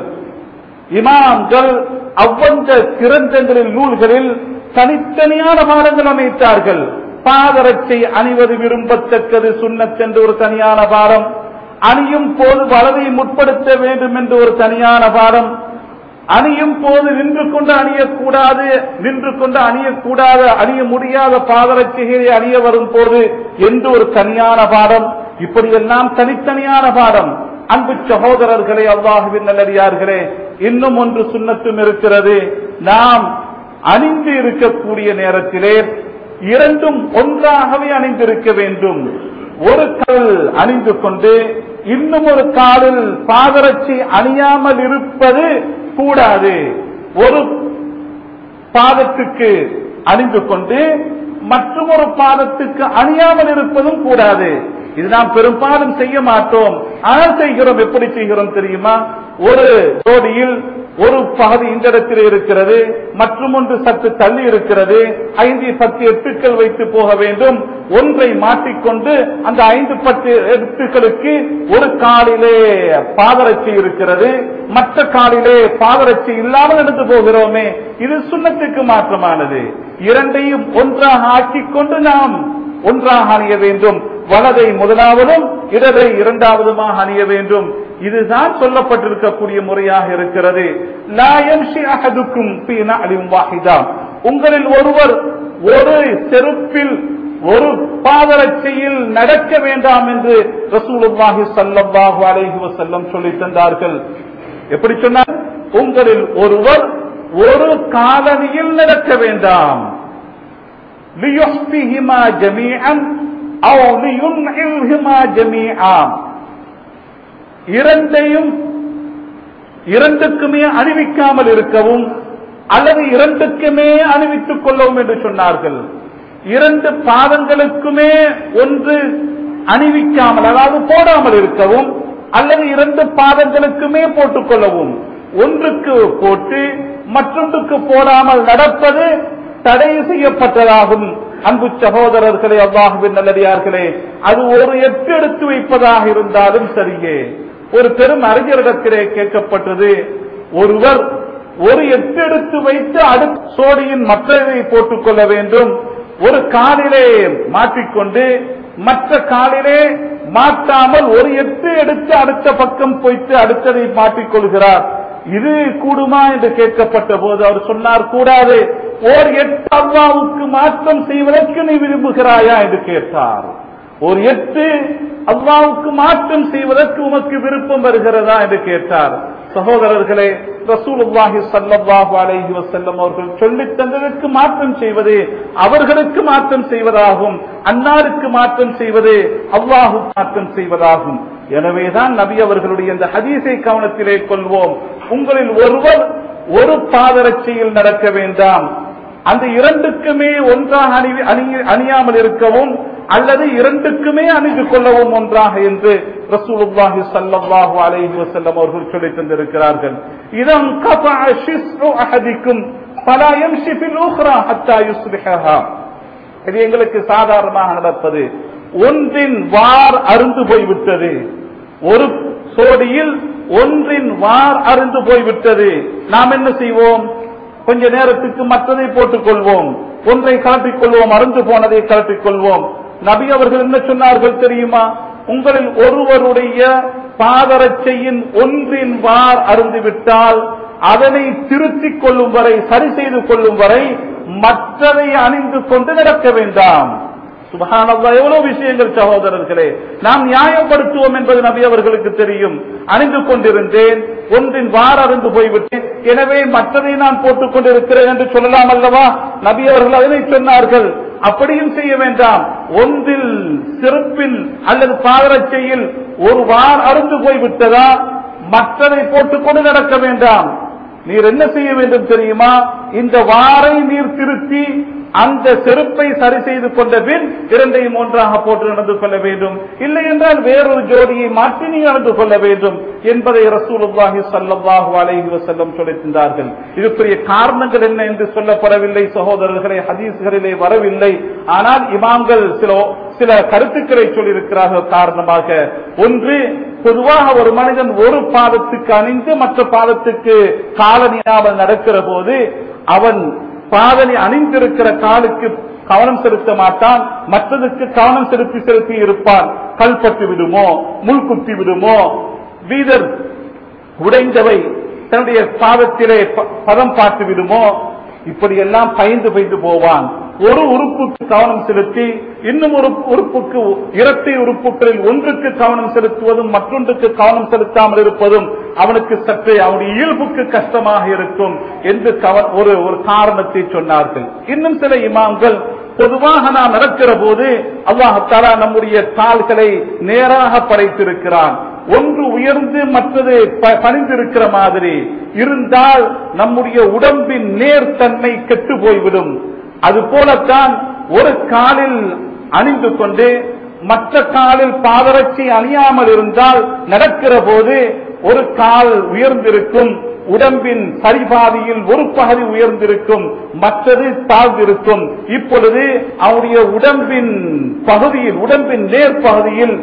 இமாம்கள் அவ்வந்த கிரந்தங்களில் நூல்களில் தனித்தனியான பாடங்கள் அமைத்தார்கள் பாதரட்சை அணிவது விரும்பத்தக்கது சுண்ணத் என்று ஒரு தனியான பாடம் அணியும் போது வலதை முற்படுத்த வேண்டும் என்று ஒரு தனியான பாடம் அணியும் போது நின்று கொண்டு அணியக்கூடாது நின்று கொண்டு அணியக்கூடாத அணிய முடியாத பாதரட்சிகளை அணிய வரும் போது என்று ஒரு தனியான பாடம் இப்படியெல்லாம் தனித்தனியான பாடம் அன்பு சகோதரர்களே அல்லாஹுவின் நல்லடியார்களே இன்னும் ஒன்று சுண்ணத்தும் இருக்கிறது நாம் அணிந்து இருக்கக்கூடிய நேரத்திலே இரண்டும் ஒன்றாகவே அணிந்திருக்க வேண்டும் ஒரு கல் அணிந்து கொண்டு இன்னும் ஒரு காலில் பாதரட்சி அணியாமல் இருப்பது கூடாது ஒரு பாதத்துக்கு அணிந்து கொண்டு மற்றொரு பாதத்துக்கு அணியாமல் இருப்பதும் கூடாது இது நாம் பெரும்பாலும் செய்ய மாட்டோம் ஆனால் செய்கிறோம் எப்படி செய்கிறோம் தெரியுமா ஒரு ஜோடியில் ஒரு பகுதி இந்த இடத்தில் இருக்கிறது மற்றும் ஒன்று சற்று தள்ளி இருக்கிறது ஐந்து பத்து எட்டுக்கள் வைத்து போக வேண்டும் ஒன்றை மாட்டிக்கொண்டு அந்த ஐந்து பத்து எட்டுக்களுக்கு ஒரு காலிலே பாதரட்சி இருக்கிறது மற்ற காலிலே பாதரட்சி இல்லாமல் நடந்து போகிறோமே இது சுண்ணத்துக்கு மாற்றமானது இரண்டையும் ஒன்றாக ஆக்கிக் கொண்டு நாம் ஒன்றாக அணிய வேண்டும் வலதை முதலாவதும் இடதை இரண்டாவதுமாக அணிய வேண்டும் இதுதான் சொல்லப்பட்டிருக்கக்கூடிய முறையாக இருக்கிறது உங்களில் ஒருவர் ஒரு செருப்பில் ஒரு பாதரட்சியில் நடக்க வேண்டாம் என்று ரசூலுல்லாஹி ஸல்லல்லாஹு அலைஹி வஸல்லம் சொல்லி தந்தார்கள் எப்படி சொன்னார் உங்களில் ஒருவர் ஒரு காலனியில் நடக்க வேண்டாம் லியுஹ்பிஹிமா ஜமீஅன் அவ் லியுன்இல்ஹிமா ஜமீஆ இரண்டையும் இரண்டுக்குமே அணிவிக்காமல் இருக்கவும் அல்லது இரண்டுக்குமே அணிவித்துக் கொள்ளவும் என்று சொன்னார்கள் இரண்டு பாதங்களுக்குமே ஒன்று அணிவிக்காமல் அதாவது போடாமல் இருக்கவும் அல்லது இரண்டு பாதங்களுக்குமே போட்டுக் கொள்ளவும் ஒன்றுக்கு போட்டு மற்றொன்றுக்கு போடாமல் நடப்பது தடை செய்யப்பட்டதாகும் அன்பு சகோதரர்களே அல்லாஹுவின் நல்லடியார்களே அது ஒரு எட்டு எடுத்து வைப்பதாக இருந்தாலும் சரியே ஒரு பெரும் அறிஞரிடத்திலே கேட்கப்பட்டது ஒருவர் ஒரு எட்டு எடுத்து வைத்து அடுத்த சோடியின் மற்றதை போட்டுக் கொள்ள வேண்டும் ஒரு காலிலே மாட்டிக்கொண்டு மற்ற காலிலே மாட்டாமல் ஒரு எட்டு எடுத்து அடுத்த பக்கம் போய்த்து அடுத்ததை மாட்டிக்கொள்கிறார் இது கூடுமா என்று கேட்கப்பட்ட போது அவர் சொன்னார் கூடாது ஓர் எட்டு அல்லாவுக்கு மாற்றம் செய்வதற்கு நீ விரும்புகிறாயா என்று கேட்டார் ஒரு எட்டு அல்லாவுக்கு மாற்றம் செய்வதற்கு உமக்கு விருப்பம் வருகிறதா என்று கேட்டார் சகோதரர்களே ரசூலுல்லாஹி ஸல்லல்லாஹு அலைஹி வஸல்லம் அவர்கள் சொல்லித் தந்ததற்கு மாற்றம் செய்வது அவர்களுக்கு மாற்றம் செய்வதாகும் அன்னாருக்கு மாற்றம் செய்வது அல்லாஹு மாற்றம் செய்வதாகும் எனவேதான் நபி அவர்களுடைய இந்த ஹதீஸை கவனத்திலே கொள்வோம் உங்களில் ஒருவர் ஒரு பாதரட்சியில் நடக்க வேண்டாம் அந்த இரண்டுக்குமே ஒன்றாக அணி அணி- அணியாமல் இருக்கவும் அல்லது இரண்டுக்குமே அணிந்து கொள்ளவும் ஒன்றாக என்று ரசூலுல்லாஹி ஸல்லல்லாஹு அலைஹி வஸல்லம் அவர்கள் சொல்லித் தந்திருக்கிறார்கள் இதம் கஃபஅ ஷிஸ்உ அஹதிக்கும் ஃபலா யம்ஷி ஃபில் உக்ரா ஹத்தா யுஸ்லிஹஹா இது எங்களுக்கு சாதாரணமாக நடப்பது ஒன்றின் வார் அருந்து போய்விட்டது ஒரு சோடியில் ஒன்றின் வார் அருந்து போய்விட்டது நாம் என்ன செய்வோம் கொஞ்ச நேரத்துக்கு மற்றதை போட்டுக் கொள்வோம் ஒன்றை கலட்டிக் கொள்வோம் அருந்து போனதை கலட்டிக் கொள்வோம் நபி அவர்கள் என்ன சொன்னார்கள் தெரியுமா உங்களில் ஒருவருடைய பாதரட்சையின் ஒன்றின் வார் அருந்துவிட்டால் அதனை திருத்திக் கொள்ளும் வரை சரி செய்து கொள்ளும் வரை மற்றதை அணிந்து கொண்டு நடக்க வேண்டாம் சுபஹானல்லாஹ் எவ்வளவு விஷயங்கள் சகோதரர்களே நாம் நியாயப்படுத்துவோம் என்பது நபி அவர்களுக்கு தெரியும் அணிந்து கொண்டிருந்தேன் ஒன்றின் வார அருந்து போய்விட்டேன் எனவே மற்றதை நான் போட்டுக் கொண்டிருக்கிறேன் என்று சொல்லலாம் அல்லவா நபி அவர்கள் அதனை சொன்னார்கள் அப்படியும் செய்ய வேண்டாம் ஒன்றில் சிறப்பில் அல்லது பாதரட்சையில் ஒரு வார் அருந்து போய்விட்டதா மற்றதை போட்டுக்கொண்டு நடக்க வேண்டாம் நீர் என்ன செய்ய வேண்டும் தெரியுமா இந்த வாரை நீர் திருத்தி அந்த செருப்பை சரி செய்து கொண்ட பின் இரண்டையும் ஒன்றாக போட்டு நடந்து கொள்ள வேண்டும் இல்லை என்றால் வேறொரு ஜோடியை மாற்றி நீ நடந்து கொள்ள வேண்டும் என்பதை ரசூலுல்லாஹி ஸல்லல்லாஹு அலைஹி வஸல்லம் சொல்லியிருந்தார்கள் இதுக்குரிய காரணங்கள் என்ன என்று சொல்லப்படவில்லை சகோதரர்களே ஹதீஸ்களிலே வரவில்லை ஆனால் இமாம்கள் சில சில கருத்துக்களை சொல்லியிருக்கிறார்கள் காரணமாக ஒன்று பொதுவாக ஒரு மனிதன் ஒரு பாதத்துக்கு அணிந்து மற்ற பாதத்துக்கு காலணியாமல் நடக்கிற போது அவன் பாதனை அணிந்திருக்கிற காலுக்கு கவனம் செலுத்த மாட்டான் மற்றதுக்கு கவனம் செலுத்தி செலுத்தி இருப்பான் கல்பட்டு விடுமோ முள் குத்தி விடுமோ வீதர் உடைந்தவை தன்னுடைய பாதத்திலே ப- பதம் பார்த்து விடுமோ இப்படியெல்லாம் பயந்து பயந்து போவான் ஒரு உறுப்புக்கு கவனம் செலுத்தி இன்னும் ஒரு உறுப்புக்கு இரட்டை உறுப்புகளில் ஒன்றுக்கு கவனம் செலுத்துவதும் மற்றொன்றுக்கு கவனம் செலுத்தாமல் இருப்பதும் அவனுக்கு சற்றே அவனுடைய இயல்புக்கு கஷ்டமாக இருக்கும் என்று கவ- ஒரு ஒரு காரணத்தை சொன்னார்கள் இன்னும் சில இமாம்கள் பொதுவாக நாம் நடக்கிற போது அல்லாஹாலா நம்முடைய கால்களை நேராக படைத்திருக்கிறான் ஒன்று உயர்ந்து மற்றது ப- பணிந்திருக்கிற மாதிரி இருந்தால் நம்முடைய உடம்பின் நேர்த்தன்மை கெட்டு போய்விடும் அது போலத்தான் ஒரு காலில் அணிந்து கொண்டு மற்ற காலில் பாதரட்சி அணியாமல் இருந்தால் நடக்கிற போது ஒரு கால் உயர்ந்திருக்கும் உடம்பின் சரிபாதியில் ஒரு பகுதி உயர்ந்திருக்கும் மற்றது தாழ்ந்திருக்கும் இப்பொழுது அவருடைய உடம்பின் பகுதியில் உடம்பின் நேர்பகுதியில்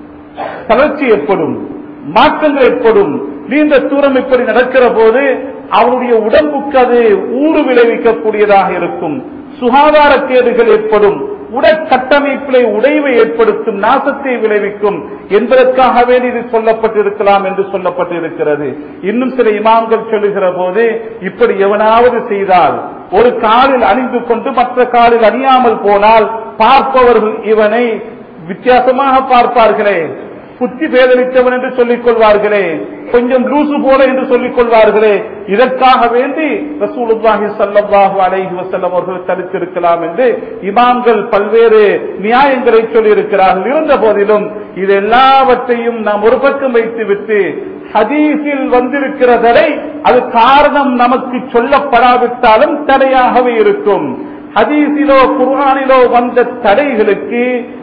தளர்ச்சி ஏற்படும் மாற்றங்கள் ஏற்படும் நீண்ட தூரம் இப்படி நடக்கிற போது அவருடைய உடம்புக்கு அது ஊறு விளைவிக்கக்கூடியதாக இருக்கும் சுகாதார கேடுகள் ஏற்படும் உடற்கட்டமைப்பிலே உடைவை ஏற்படுத்தும் நாசத்தை விளைவிக்கும் என்பதற்காகவே இது சொல்லப்பட்டிருக்கலாம் என்று சொல்லப்பட்டிருக்கிறது இன்னும் சில இமாம்கள் சொல்லுகிற போது இப்படி எவனாவது செய்தால் ஒரு காலில் அணிந்து கொண்டு மற்ற காலில் அணியாமல் போனால் பார்ப்பவர்கள் இவனை வித்தியாசமாக பார்ப்பார்களே புத்தி பேதலித்தவன் என்று சொல்லிக் கொள்வார்களே கொஞ்சம் லூசு போல என்று சொல்லிக் கொள்வார்களே இதற்காக வேண்டி ரசூலுல்லாஹி ஸல்லல்லாஹு அலைஹி வஸல்லம் அவர்கள் தடுத்திருக்கலாம் என்று இமாம்கள் பல்வேறு நியாயங்களை சொல்லியிருக்கிறார்கள் இருந்த போதிலும் இது எல்லாவற்றையும் நாம் ஒரு பக்கம் வைத்துவிட்டு ஹதீஸில் வந்திருக்கிற தடை அது காரணம் நமக்கு சொல்லப்படாவிட்டாலும் தடையாகவே இருக்கும் ஹதீஸிலோ குர்ஆனிலோ வந்த தடைகளுக்கு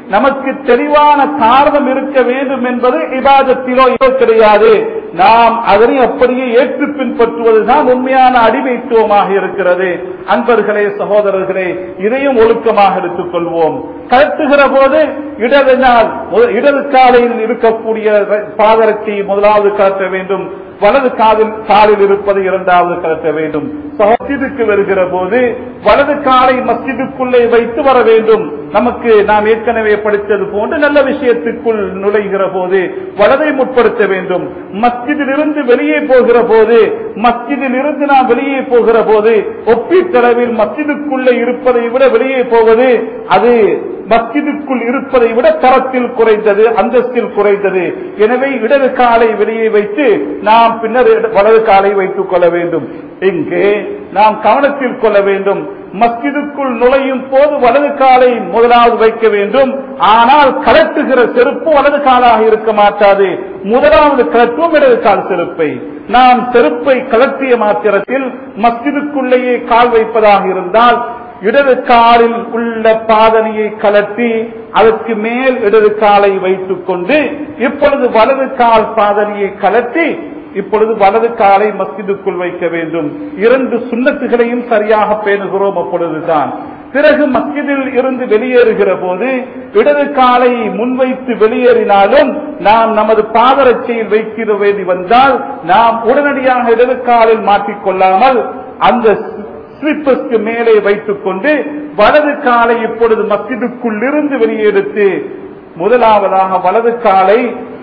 நமக்கு தெளிவான காரணம் இருக்க வேண்டும் என்பது இபாதத்திலோ இதோ கிடையாது நாம் அதனை அப்படியே ஏற்று பின்பற்றுவதுதான் உண்மையான அடிமைத்துவமாக இருக்கிறது அன்பர்களே சகோதரர்களே இதையும் ஒழுக்கமாக எடுத்துக் கொள்வோம் கலட்டுகிற போது இடது நாள் இடது காலையில் இருக்கக்கூடிய பாதரத்தை முதலாவது கலட்ட வேண்டும் வலது காதில் காலில் இருப்பது இரண்டாவது கலட்ட வேண்டும் மஸ்ஜிதுக்கு வருகிற போது வலது காலை மஸ்ஜிதுக்குள்ளே வைத்து வர வேண்டும் நமக்கு நாம் ஏற்கனவே படித்தது போன்று நல்ல விஷயத்துக்குள் நுழைகிற போது வலதை முற்படுத்த வேண்டும் மஸ்ஜிதில் இருந்து வெளியே போகிற போது மஸ்ஜிதில் இருந்து நாம் வெளியே போகிற போது ஒப்பீட்டளவில் மஸ்ஜிதுக்குள்ளே இருப்பதை விட வெளியே போவது அது மஸ்ஜிதுக்குள் இருப்பதை விட தரத்தில் குறைந்தது அந்தஸ்தில் குறைந்தது எனவே இடது காலை வெளியே வைத்து நாம் பின்னர் வலது காலை வைத்துக் கொள்ள வேண்டும் இங்கே நாம் கவனத்தில் கொள்ள வேண்டும் மஸ்ஜிதுக்குள் நுழையும் போது வலது காலை முதலாவது வைக்க வேண்டும் ஆனால் கலட்டுகிற செருப்பு வலது காலாக இருக்க மாட்டாது முதலாவது கலட்டுவோம் இடது கால் செருப்பை நாம் செருப்பை கலட்டிய மாத்திரத்தில் மஸ்ஜிதுக்குள்ளேயே கால் வைப்பதாக இருந்தால் இடது காலில் உள்ள பாதனையை கலட்டி அதற்கு மேல் இடது காலை வைத்துக் கொண்டு இப்பொழுது வலது கால் பாதனையை கலட்டி இப்பொழுது வலது காலை மஸ்ஜிதுக்குள் வைக்க வேண்டும் இரண்டு சுண்ணத்துகளையும் சரியாக பேணுகிறோம் அப்பொழுதுதான் பிறகு மஸ்ஜிதில் இருந்து வெளியேறுகிற போது இடது காலை முன்வைத்து வெளியேறினாலும் நாம் நமது பாதரட்சியில் வைக்கிற வேண்டி வந்தால் நாம் உடனடியாக இடது காலில் மாற்றிக்கொள்ளாமல் அந்த ஸ்லிப்பர்ஸ்க்கு மேலே வைத்துக் கொண்டு வலது காலை இப்பொழுது மஸ்ஜிதுக்குள் இருந்து வெளியெடுத்து முதலாவதாக வலது காலை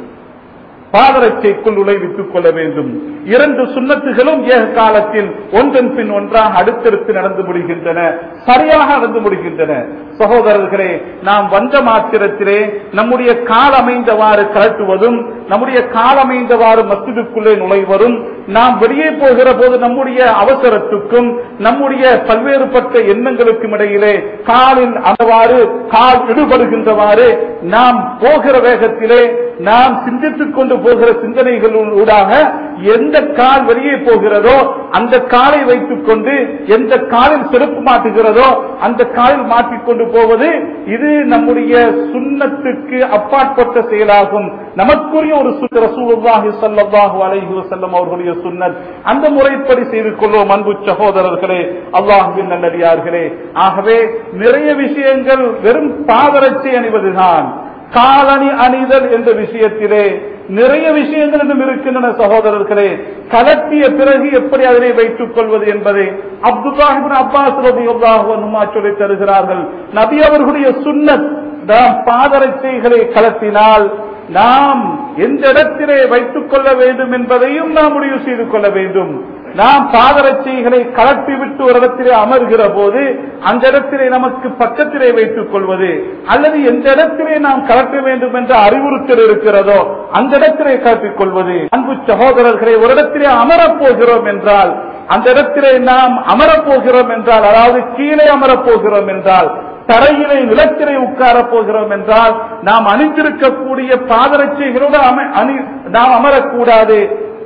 பாதரட்சைக்குள் நுழைவித்துக் கொள்ள வேண்டும் இரண்டு சுண்ணத்துகளும் ஏக காலத்தில் ஒன்றன் பின் ஒன்றாக அடுத்தடுத்து நடந்து முடிகின்றன சரியாக நடந்து முடிகின்றன சகோதரர்களே நாம் வந்த மாத்திரத்திலே நம்முடைய கால் அமைந்தவாறு கலட்டுவதும் நம்முடைய கால் அமைந்தவாறு மஸ்ஜிதுக்குள்ளே நுழைவதும் நாம் வெளியே போகிற போது நம்முடைய அவசரத்துக்கும் நம்முடைய பல்வேறுபட்ட எண்ணங்களுக்கும் இடையிலே காலில் அந்தவாறு கால் இடுபடுகின்றவாறு நாம் போகிற வேகத்திலே நாம் சிந்தித்துக் கொண்டு போகிற சிந்தனைகளூடாக எந்த கால் வெளியே போகிறதோ அந்த காலை வைத்துக் கொண்டு எந்த காலில் செருப்பு மாட்டுகிறதோ அந்த காலில் மாட்டிக்கொண்டு போவது இது நம்முடைய சுண்ணத்துக்கு அப்பாற்பட்ட செயலாகும் நமக்குரிய ஒரு ரசூலுல்லாஹி ஸல்லல்லாஹு அலைஹி வஸல்லம் அவர்களுடைய சுன்னத் அந்த முறைப்படி செய்து கொள்வோம் அன்பு சகோதரர்களே அல்லாஹுவின் நல்லடியார்களே ஆகவே நிறைய விஷயங்கள் வெறும் பாதரட்சை அணிவதுதான் காலணி அணிதல் என்ற விஷயத்திலே நிறைய விஷயங்கள் இன்னும் இருக்கின்றன சகோதரர்களே கலட்டிய பிறகு எப்படி அதனை வைத்துக் கொள்வது என்பதை அப்துல்லாஹிபின் அப்பாஸ் ரபியுல்லாஹுமா சொல்லி தருகிறார்கள் நபி அவர்களுடைய சுன்னத் நாம் பாதரட்சைகளை கலத்தினால் நாம் எந்த இடத்திலே வைத்துக் கொள்ள வேண்டும் என்பதையும் நாம் முடிவு செய்து கொள்ள வேண்டும் நாம் பாதரட்சைகளை கலட்டி விட்டு ஒரு இடத்திலே அமர்கிற போது அந்த இடத்திலே நமக்கு பக்கத்திலே வைத்துக் கொள்வது அல்லது எந்த இடத்திலே நாம் கலட்ட வேண்டும் என்ற அறிவுறுத்தல் இருக்கிறதோ அந்த இடத்திலே கலட்டிக் கொள்வது அன்பு சகோதரர்களை ஒரு இடத்திலே அமரப் போகிறோம் என்றால் அந்த இடத்திலே நாம் அமரப் போகிறோம் என்றால் அதாவது கீழே அமரப் போகிறோம் என்றால் தரையிலே நிலத்திலே உட்கார போகிறோம் என்றால் நாம் அணிந்திருக்கக்கூடிய பாதரட்சைகளோடு நாம் அமரக்கூடாது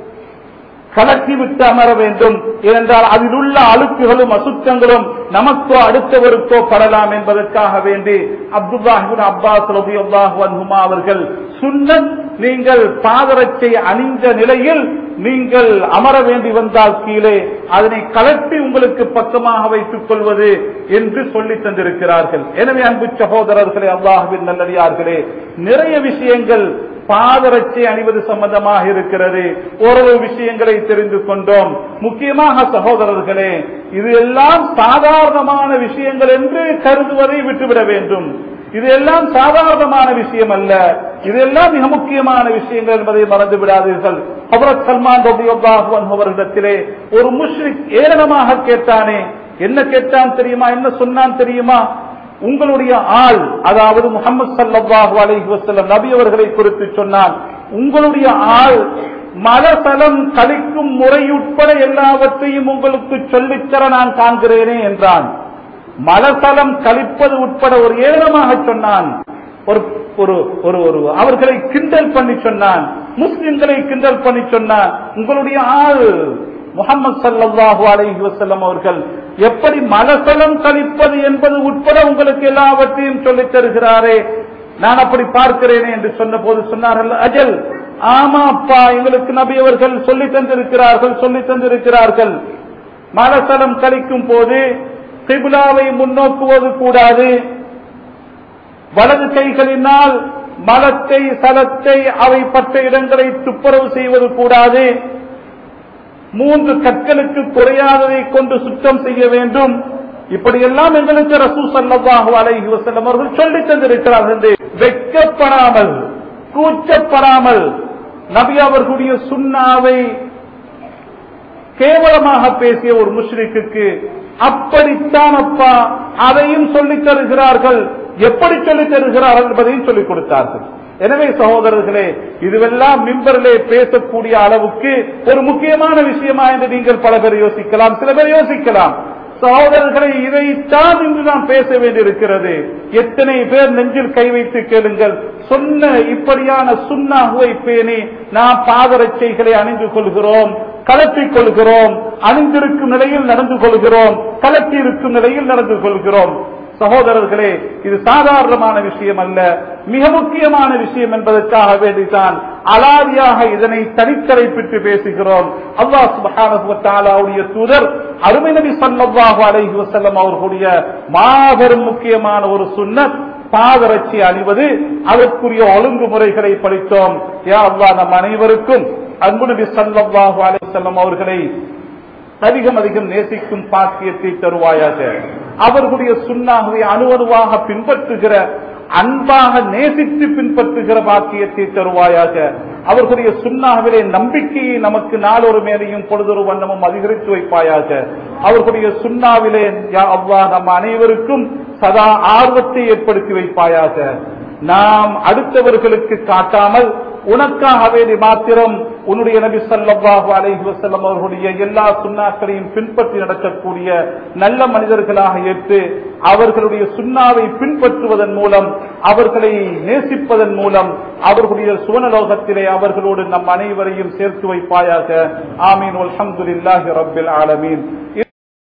கலக்கி விட்டு அமர வேண்டும் ஏனென்றால் அதில் உள்ள அழுக்குகளும் அசுத்தங்களும் நமக்கோ அடுத்தவருக்கோ படலாம் என்பதற்காக வேண்டி அப்துல்லாஹிபின் அப்பாஸ் ரபி அல்லாஹுமா அவர்கள் சுன்னத் நீங்கள் பாதரட்சை அணிந்த நிலையில் நீங்கள் அமர வேண்டி வந்தால் கீழே அதனை கலட்டி உங்களுக்கு பக்கமாக வைத்துக் கொள்வது என்று சொல்லி தந்திருக்கிறார்கள் எனவே அன்பு சகோதரர்களே அல்லாஹுவின் நல்லடியார்களே நிறைய விஷயங்கள் பாதரட்சை அணிவது சம்பந்தமாக இருக்கிறது ஓரளவு விஷயங்களை தெரிந்து கொண்டோம் முக்கியமாக சகோதரர்களே இது எல்லாம் சாதாரணமான விஷயங்கள் என்று கருதுவதை விட்டுவிட வேண்டும் இது எல்லாம் சாதாரணமான விஷயம் அல்ல இதெல்லாம் மிக முக்கியமான விஷயங்கள் என்பதை மறந்து விடாதீர்கள் அவரத் சல்மான் அவர்களிடத்திலே ஒரு முஸ்லிக் ஏளனமாக கேட்டானே என்ன கேட்டான் தெரியுமா என்ன சொன்னான் தெரியுமா உங்களுடைய ஆள் அதாவது முகமது சல்லாஹு அலஹி வசல்லம் நபி அவர்களை குறித்து சொன்னான் உங்களுடைய ஆள் மலசலம் கழிக்கும் முறை உட்பட எல்லாவற்றையும் உங்களுக்கு சொல்லித்தர நான் காண்கிறேனே என்றான் மலசலம் கழிப்பது உட்பட ஒரு ஏளனமாக சொன்னான் ஒரு ஒரு ஒரு ஒரு அவர்களை கிண்டல் பண்ணி சொன்னான் முஸ்லிம்களை கிண்டல் பண்ணி சொன்னான் உங்களுடைய ஆள் முகமது சல்லாஹூ அலைஹி வசல்லம் அவர்கள் எப்படி மலசலம் கழிப்பது என்பது உட்பட உங்களுக்கு எல்லாவற்றையும் சொல்லித் தருகிறாரே நான் அப்படி பார்க்கிறேனே என்று சொன்ன போது சொன்னார்கள் அஜல் ஆமா அப்பா எங்களுக்கு நபி அவர்கள் சொல்லி தந்திருக்கிறார்கள் சொல்லி தந்திருக்கிறார்கள் மலசலம் கழிக்கும் போது கிபிலாவை முன்னோக்குவது கூடாது வலது கைகளினால் மலத்தை சலத்தை அவை பட்ட இடங்களை துப்புரவு செய்வது கூடாது மூன்று கற்களுக்கு குறையாததை கொண்டு சுத்தம் செய்ய வேண்டும் இப்படியெல்லாம் எங்களுக்கு ரசூ சல்லாஹூ அலைஹி வஸல்லம் அவர்கள் சொல்லி தந்திருக்கிறார்கள் என்று வெட்கப்படாமல் கூச்சப்படாமல் நபி அவர்களுடைய சுண்ணாவை கேவலமாக பேசிய ஒரு முஷ்ரிக்கு அப்படித்தான் அப்பா அதையும் சொல்லித் தருகிறார்கள் எப்படி சொல்லித் தருகிறார்கள் என்பதையும் சொல்லிக் கொடுத்தார்கள் எனவே சகோதரர்களே இதுவெல்லாம் மிம்பரிலே பேசக்கூடிய அளவுக்கு ஒரு முக்கியமான விஷயமா என்று நீங்கள் பல பேர் யோசிக்கலாம் சில பேர் யோசிக்கலாம் சகோதரர்களை இதைத்தான் இன்று நாம் பேச வேண்டியிருக்கிறது எத்தனை பேர் நெஞ்சில் கை வைத்து கேளுங்கள் சொன்ன இப்படியான சுண்ணாகுவை பேணி நாம் பாதரட்சைகளை அணிந்து கொள்கிறோம் கலற்றிக் கொள்கிறோம் அணிந்திருக்கும் நிலையில் நடந்து கொள்கிறோம் கலட்டி இருக்கும் நிலையில் நடந்து கொள்கிறோம் சகோதரர்களே இது சாதாரணமான விஷயம் அல்ல மிக முக்கியமான விஷயம் என்பதற்காக வேண்டித்தான் அலாதியாக இதனை தனித்தலைப்பிட்டு பேசுகிறோம் அல்லாஹ் சுபஹானுடைய தூதர் அருமை நபி சல்லாஹு அலைஹி வசல்லம் அவர்களுடைய மாபெரும் முக்கியமான ஒரு சுன்னத் பாதரட்சி அணிவது அதற்குரிய ஒழுங்குமுறைகளை படித்தோம் யா அல்லாஹ் நம் அனைவருக்கும் அன்பு நபி சல்லாஹு அலைஹி வஸல்லம் அவர்களை அதிகம் அதிகம் நேசிக்கும் பாக்கியத்தை தருவாயாக அவர்களுடைய சுண்ணாகவே அணுவணுவாக பின்பற்றுகிற அன்பாக நேசித்து பின்பற்றுகிற பாக்கியத்தை தருவாயாக அவர்களுடைய சுண்ணாகவிலே நம்பிக்கையை நமக்கு நாளொரு மேலையும் பொழுதொரு வண்ணமும் அதிகரித்து வைப்பாயாக அவர்களுடைய சுண்ணாவிலே யா அவ்வா நம் அனைவருக்கும் சதா ஆர்வத்தை ஏற்படுத்தி வைப்பாயாக நாம் அடுத்தவர்களுக்கு காட்டாமல் உனக்காகவே நீ மாத்திரம் உன்னுடைய நபி ஸல்லல்லாஹு அலைஹி வஸல்லம் அவர்களுடைய எல்லா சுண்ணாக்களையும் பின்பற்றி நடக்கக்கூடிய நல்ல மனிதர்களாக ஏற்று அவர்களுடைய சுண்ணாவை பின்பற்றுவதன் மூலம் அவர்களை நேசிப்பதன் மூலம் அவர்களுடைய சுவனலோகத்திலே அவர்களோடு நம் அனைவரையும் சேர்த்து வைப்பாயாக ஆமீன் அல்ஹம்துலில்லாஹி ரப்பில் ஆலமீன்